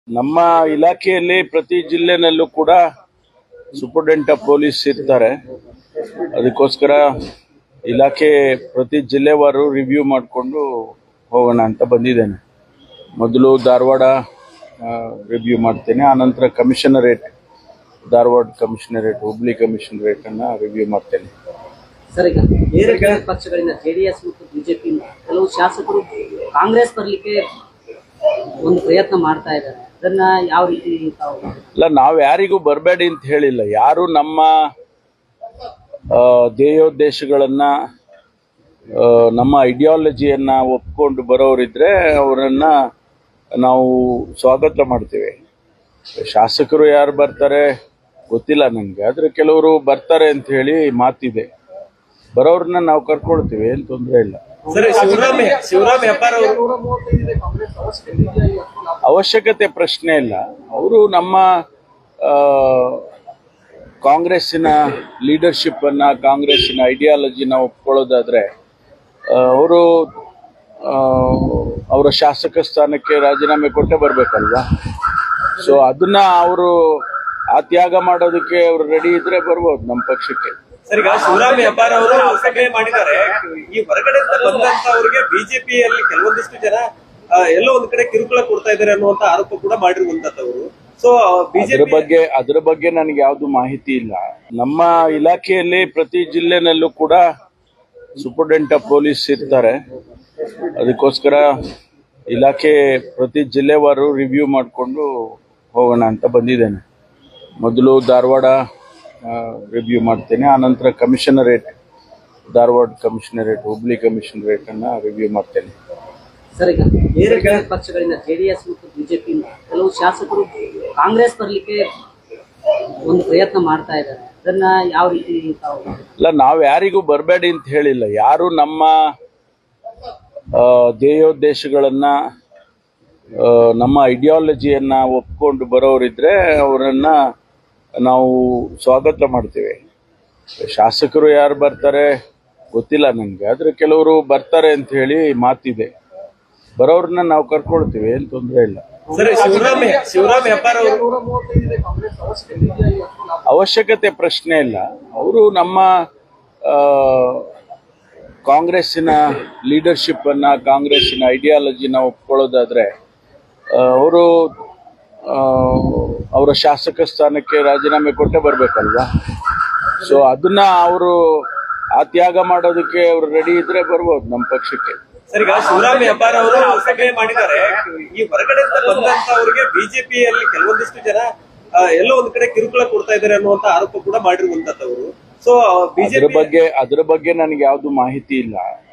ನಮ್ಮ ಇಲಾಖೆಯಲ್ಲಿ ಪ್ರತಿ ಜಿಲ್ಲೆನಲ್ಲೂ ಕೂಡ ಸೂಪರ್ಡೆಂಟ್ ಆಫ್ ಪೊಲೀಸ್ ಇರ್ತಾರೆ ಅದಕ್ಕೋಸ್ಕರ ಇಲಾಖೆ ಪ್ರತಿ ಜಿಲ್ಲೆವಾರು ರಿವ್ಯೂ ಮಾಡಿಕೊಂಡು ಹೋಗೋಣ ಅಂತ ಬಂದಿದ್ದೇನೆ ಮೊದಲು ಧಾರವಾಡ ರಿವ್ಯೂ ಮಾಡ್ತೇನೆ ಆನಂತರ commissionerate Dharwad commissionerate Hubli commissionerate ಅನ್ನ ರಿವ್ಯೂ ಮಾಡ್ತೇನೆ ಸರ್ ಈಗ ಬೇರೆ ಬೇರೆ ಪಕ್ಷಗಳಿಂದ ಜೆಡಿಎಸ್ ಮತ್ತು ಬಿಜೆಪಿ ಕೆಲವು ಶಾಸಕರು ಕಾಂಗ್ರೆಸ್ ಬರ್ಲಿಕ್ಕೆ ಒಂದು ಪ್ರಯತ್ನ ಮಾಡ್ತಾ ಇದ್ದಾರೆ ಅದನ್ನ ಯಾವ ರೀತಿ ತಾವು ಇಲ್ಲ ನಾವು ಯಾರಿಗೂ ಬರಬೇಡಿ ಅಂತ ಹೇಳಿಲ್ಲ ಯಾರು ನಮ್ಮ ಆ, ಧ್ಯೇಯೋದ್ದೇಶಗಳನ್ನ ಆ, ನಮ್ಮ ಐಡಿಯಾಲಜಿಯನ್ನ ಒಪ್ಕೊಂಡು ಬರೋರಿದ್ರೆ ಅವರನ್ನ ನಾವು ಸ್ವಾಗತ ಮಾಡ್ತೇವೆ ಶಾಸಕರು ಯಾರು ಬರ್ತಾರೆ ಗೊತ್ತಿಲ್ಲ ನನಗೆ ಆದ್ರೆ ಕೆಲವರು ಬರ್ತಾರೆ ಅಂತ ಹೇಳಿ ಮಾತಿದೆ ಬರೋರನ್ನ ನಾವು ಕರ್ಕೊಳ್ತೀವಿ ಏನ್ ತೊಂದರೆ ಇಲ್ಲ ಸರ್ ಶಿವರಾಮ್ ಶಿವರಾಮ್ ಹೆಬ್ಬಾರ್ ಅವರು ಅವಶ್ಯಕತೆ ಪ್ರಶ್ನೆ ಇಲ್ಲ ಅವರು ನಮ್ಮ ಆ, ಕಾಂಗ್ರೆಸ್ಸಿನ ಲೀಡರ್ಶಿಪ್ ಅನ್ನ ಕಾಂಗ್ರೆಸ್ಸಿನ ಐಡಿಯಾಲಜಿನ ಒಪ್ಕೊಳ್ಳೋದಾದ್ರೆ ಅವರು ಅವರ ಶಾಸಕ ಸ್ಥಾನಕ್ಕೆ ರಾಜೀನಾಮೆ ಕೊಟ್ಟೆ ಬರ್ಬೇಕಲ್ವಾ ಸೊ ಅದನ್ನ ಅವರು ಆ ತ್ಯಾಗ ಮಾಡೋದಕ್ಕೆ ಅವರು ರೆಡಿ ಇದ್ರೆ ಬರ್ಬೋದು ನಮ್ಮ ಪಕ್ಷಕ್ಕೆ ಸರ್ ಈಗ ಶಿವರಾಮ್ ಹೆಬ್ಬಾರ್ ಅವರು ಸಭೆ ಮಾಡಿದ್ದಾರೆ ಈ ಹೊರಗಡೆ ಬಂದಂತವರಿಗೆ ಬಿಜೆಪಿಯಲ್ಲಿ ಕೆಲವೊಂದಿಷ್ಟು ಜನ ಆ, ಎಲ್ಲೋ ಒಂದ್ ಕಡೆ ಕಿರುಕುಳ ಕೊಡ್ತಾ ಇದ್ದಾರೆ ಅನ್ನುವಂತ ಆರೋಪ ಕೂಡ ಮಾಡಿರುವಂತವರು ಸೊ ಅದ್ರ ಬಿಜೆಪಿ ಬಗ್ಗೆ ಅದ್ರ ಬಗ್ಗೆ ನನಗೆ ಯಾವ್ದು ಮಾಹಿತಿ ಇಲ್ಲ ನಮ್ಮ ಇಲಾಖೆಯಲ್ಲಿ ಪ್ರತಿ ಜಿಲ್ಲೆನಲ್ಲೂ ಕೂಡ ಸೂಪರ್ಡೆಂಟ್ ಆಫ್ ಪೊಲೀಸ್ ಇರ್ತಾರೆ ಅದಕ್ಕೋಸ್ಕರ ಇಲಾಖೆ ಪ್ರತಿ ಜಿಲ್ಲೆವಾರು ರಿವ್ಯೂ ಮಾಡಿಕೊಂಡು ಹೋಗೋಣ ಅಂತ ಬಂದಿದ್ದೇನೆ ಮೊದಲು ಧಾರವಾಡ ರಿವ್ಯೂ ಮಾಡ್ತೇನೆ ಆನಂತರ commissionerate Dharwad commissionerate Hubli commissionerate ಅನ್ನ ರಿವ್ಯೂ ಮಾಡ್ತೇನೆ ಸರ್ ಈಗ ಬೇರೆ ಬೇರೆ ಪಕ್ಷಗಳಿಂದ ಜೆಡಿಎಸ್ ಮತ್ತು ಬಿಜೆಪಿ ಕೆಲವು ಶಾಸಕರು ಕಾಂಗ್ರೆಸ್ ಬರ್ಲಿಕ್ಕೆ ಒಂದು ಪ್ರಯತ್ನ ಮಾಡ್ತಾ ಇದ್ದಾರೆ ಅದನ್ನ ಯಾವ ರೀತಿ ತಾವು ಇಲ್ಲ ನಾವು ಯಾರಿಗೂ ಬರಬೇಡಿ ಅಂತ ಹೇಳಿಲ್ಲ ಯಾರು ನಮ್ಮ ಆ, ಧ್ಯೇಯೋದ್ದೇಶಗಳನ್ನ ಆ, ನಮ್ಮ ಐಡಿಯಾಲಜಿಯನ್ನ ಒಪ್ಕೊಂಡು ಬರೋರಿದ್ರೆ ಅವರನ್ನ ನಾವು ಸ್ವಾಗತ ಮಾಡ್ತೇವೆ ಶಾಸಕರು ಯಾರು ಬರ್ತಾರೆ ಗೊತ್ತಿಲ್ಲ ನನಗೆ ಆದ್ರೆ ಕೆಲವರು ಬರ್ತಾರೆ ಅಂತ ಹೇಳಿ ಮಾತಿದೆ ಬರೋರನ್ನ ನಾವು ಕರ್ಕೊಳ್ತೀವಿ ಏನ್ ತೊಂದರೆ ಇಲ್ಲ ಸರ್ ಶಿವರಾಮ್ ಶಿವರಾಮ್ ಹೆಬ್ಬಾರ್ ಅವರು ಅವಶ್ಯಕತೆ ಪ್ರಶ್ನೆ ಇಲ್ಲ ಅವರು ನಮ್ಮ ಆ, ಕಾಂಗ್ರೆಸ್ಸಿನ ಲೀಡರ್ಶಿಪ್ ಅನ್ನ ಕಾಂಗ್ರೆಸ್ಸಿನ ಐಡಿಯಾಲಜಿನ ಒಪ್ಕೊಳ್ಳೋದಾದ್ರೆ ಅವರು ಅವರ ಶಾಸಕ ಸ್ಥಾನಕ್ಕೆ ರಾಜೀನಾಮೆ ಕೊಟ್ಟೆ ಬರ್ಬೇಕಲ್ವಾ ಸೊ ಅದನ್ನ ಅವರು ಆ ತ್ಯಾಗ ಮಾಡೋದಕ್ಕೆ ಅವರು ರೆಡಿ ಇದ್ರೆ ಬರ್ಬೋದು ನಮ್ಮ ಪಕ್ಷಕ್ಕೆ ಸರ್ ಈಗ ಶಿವರಾಮ್ ಹೆಬ್ಬಾರ್ ಅವರು ಸಭೆ ಮಾಡಿದ್ದಾರೆ ಈ ಹೊರಗಡೆ ಬಂದಂತವರಿಗೆ ಬಿಜೆಪಿಯಲ್ಲಿ ಕೆಲವೊಂದಿಷ್ಟು ಜನ ಆ, ಎಲ್ಲೋ ಒಂದ್ ಕಡೆ ಕಿರುಕುಳ ಕೊಡ್ತಾ ಇದ್ದಾರೆ ಅನ್ನುವಂತ ಆರೋಪ ಕೂಡ ಮಾಡಿರುವಂತವರು ಸೊ ಅದ್ರ ಬಿಜೆಪಿ ಬಗ್ಗೆ ಅದ್ರ ಬಗ್ಗೆ ನನಗೆ ಯಾವ್ದು ಮಾಹಿತಿ ಇಲ್ಲ